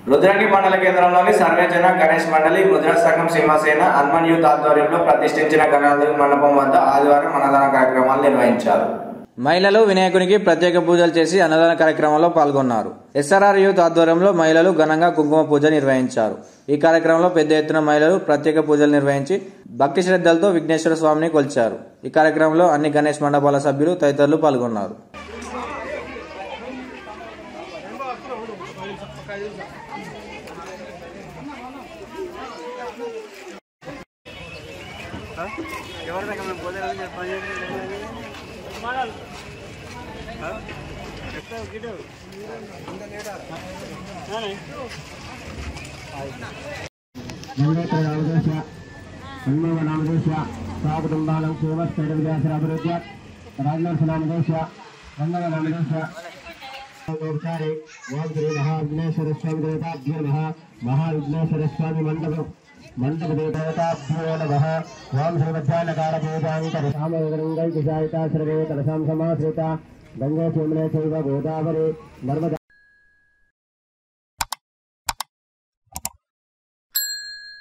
రుద్రంగి మండల కేంద్రంలోని సర్వేజన గణేష్ మండలి ముద్రా సంఘం సీమాసేన హనుమాన్ యూత్ ఆధ్వర్యంలో ప్రతిష్ఠించిన గణాధి మండపం వద్ద ఆదివారం అన్నదాన కార్యక్రమాలు నిర్వహించారు మహిళలు వినాయకునికి ప్రత్యేక పూజలు చేసి అన్నదాన కార్యక్రమంలో పాల్గొన్నారు ఎస్ఆర్ఆర్ యూత్ ఆధ్వర్యంలో మహిళలు ఘనంగా కుంకుమ పూజ నిర్వహించారు ఈ కార్యక్రమంలో పెద్ద ఎత్తున మహిళలు ప్రత్యేక పూజలు నిర్వహించి భక్తి శ్రద్ధలతో విఘ్నేశ్వర స్వామిని కొలిచారు ఈ కార్యక్రమంలో అన్ని గణేష్ మండపాల సభ్యులు తదితరులు పాల్గొన్నారు నందేత్రనామదేశ హన్మేవ నామదేశ సాకుటుంబానం శివస్థైర్యాసరాభివృద్ధ్య రాజనరసనామదేశ రంగవ నామదేశ ఒకసారి ఓం శ్రీ మహావిఘ్నేశ్వర స్వామి దేవతాభ్యో నమ మహావిఘ్నేశ్వర స్వామి మండపం మండప దేవతాభ్యో నమ ఓం శ్రీ మధ్యాహ్నకాల పూజాంతర సామగంగై కుశాయిత సర్వే కలశాం సమాశ్రిత గంగే చోమనే చైవ గోదావరి నర్మదా